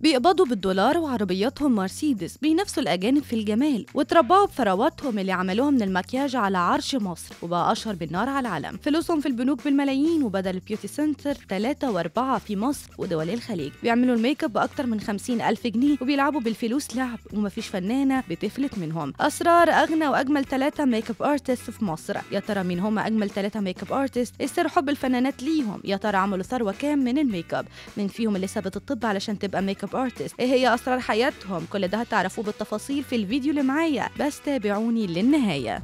بيقبضوا بالدولار وعربياتهم مرسيدس بينافسوا الأجانب في الجمال وتربعوا بثرواتهم اللي عملوها من المكياج على عرش مصر وبقى أشهر بالنار على العالم فلوسهم في البنوك بالملايين وبدل البيوتي سنتر ثلاثة وأربعة في مصر ودول الخليج بيعملوا الميك اب بأكتر من خمسين ألف جنيه وبيلعبوا بالفلوس لعب ومفيش فنانة بتفلت منهم أسرار أغنى وأجمل ثلاثة ميك اب ارتست في مصر يا ترى مين هم أجمل ثلاثة ميك اب ارتست السر حب الفنانات ليهم يا ترى عملوا ثروة كام من الميك اب من فيهم اللي سابت الطب علشان تبقى ميك اب ارتست ايه هي اسرار حياتهم كل ده هتعرفوه بالتفاصيل في الفيديو اللي معايا بس تابعوني للنهايه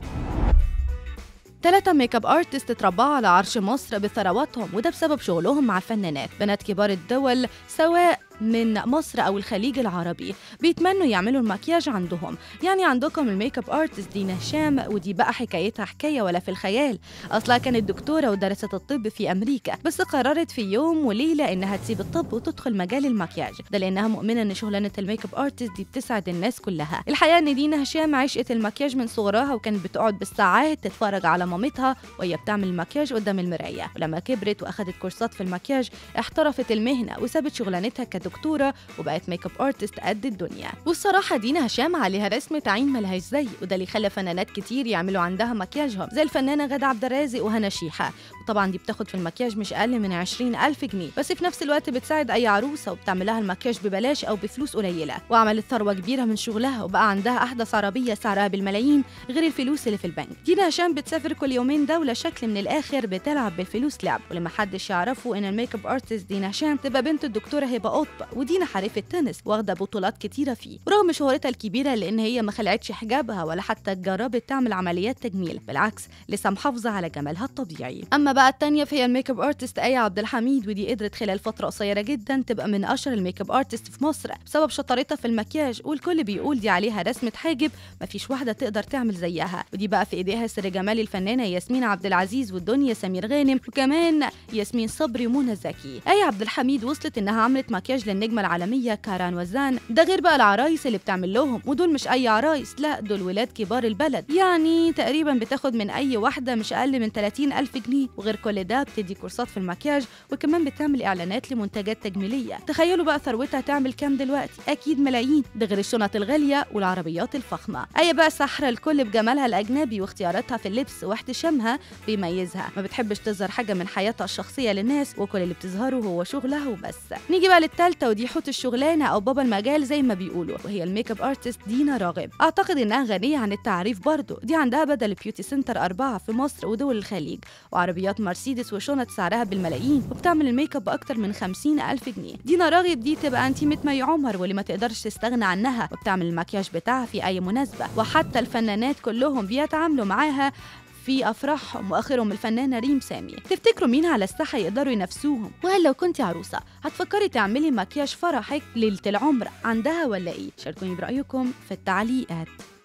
ثلاثة ميك اب ارتست اتربعوا على عرش مصر بثرواتهم وده بسبب شغلهم مع الفنانات بنات كبار الدول سواء من مصر او الخليج العربي بيتمنوا يعملوا المكياج عندهم يعني عندكم الميك اب ارتست دينا هشام ودي بقى حكايتها حكايه ولا في الخيال اصلها كانت دكتوره ودرست الطب في امريكا بس قررت في يوم وليله انها تسيب الطب وتدخل مجال المكياج ده لانها مؤمنه ان شغلانه الميك اب ارتست دي بتسعد الناس كلها الحقيقه ان دينا هشام عشقت المكياج من صغرها وكانت بتقعد بالساعات تتفرج على مامتها وهي بتعمل المكياج قدام المرايه ولما كبرت واخدت كورسات في المكياج احترفت المهنه وسابت شغلانتها كدكتوره وبقت ميك اب ارتست قد الدنيا والصراحه دينا هشام عليها رسمه عين ملهاش زي وده اللي خلى فنانات كتير يعملوا عندها مكياجهم زي الفنانه غاده عبد الرازق وهنا شيحه وطبعا دي بتاخد في المكياج مش اقل من 20 ألف جنيه بس في نفس الوقت بتساعد اي عروسه وبتعمل لها المكياج ببلاش او بفلوس قليله وعملت ثروه كبيره من شغلها وبقى عندها احدث عربيه سعرها بالملايين غير الفلوس اللي في البنك دينا هشام بتسافر كل يومين دوله شكل من الاخر بتلعب بالفلوس لعب ولما حدش يعرفوا ان الميك اب ارتست دينا هشام تبقى بنت الدكتوره هبه قطب ودينا حريفه تنس واخده بطولات كتيره فيه ورغم شهرتها الكبيره لان هي ما خلعتش حجابها ولا حتى جربت تعمل عمليات تجميل بالعكس لسه محافظه على جمالها الطبيعي اما بقى التانية فهي الميك اب ارتست ايه عبد الحميد ودي قدرت خلال فتره قصيره جدا تبقى من اشهر الميك اب ارتست في مصر بسبب شطارتها في المكياج والكل بيقول دي عليها رسمه حاجب مفيش واحده تقدر تعمل زيها ودي بقى في ايديها سر جمال الفنانه ياسمين عبد العزيز والدنيا سمير غانم وكمان ياسمين صبري ومنى زكي ايه عبد الحميد وصلت انها عملت مكياج للنجمه العالميه كاران وزان ده غير بقى العرايس اللي بتعمل لهم ودول مش اي عرايس لا دول ولاد كبار البلد يعني تقريبا بتاخد من اي واحده مش اقل من 30 الف جنيه وغير كل ده بتدي كورسات في المكياج وكمان بتعمل اعلانات لمنتجات تجميليه تخيلوا بقى ثروتها تعمل كام دلوقتي اكيد ملايين ده غير الشنط الغاليه والعربيات الفخمه اي بقى سحره الكل بجمالها الاجنبي واختياراتها في اللبس واحتشامها بيميزها ما بتحبش تظهر حاجه من حياتها الشخصيه للناس وكل اللي بتظهره هو شغلها وبس نيجي بقى للثالثه ودي حوت الشغلانه او بابا المجال زي ما بيقولوا وهي الميك اب ارتست دينا راغب اعتقد انها غنيه عن التعريف برضه دي عندها بدل بيوتي سنتر اربعه في مصر ودول الخليج وعربيات مرسيدس وشنط سعرها بالملايين وبتعمل الميك اب باكتر من 50 الف جنيه دينا راغب دي تبقى انتيمه مي عمر واللي ما تقدرش تستغنى عنها وبتعمل المكياج بتاعها في اي مناسبه وحتى الفنانات كلهم بيتعاملوا معاها في افراحهم واخرهم الفنانه ريم سامي تفتكروا مين على الساحه يقدروا ينافسوهم وهل لو كنت عروسه هتفكري تعملي مكياج فرحك ليله العمر عندها ولا ايه شاركوني برايكم في التعليقات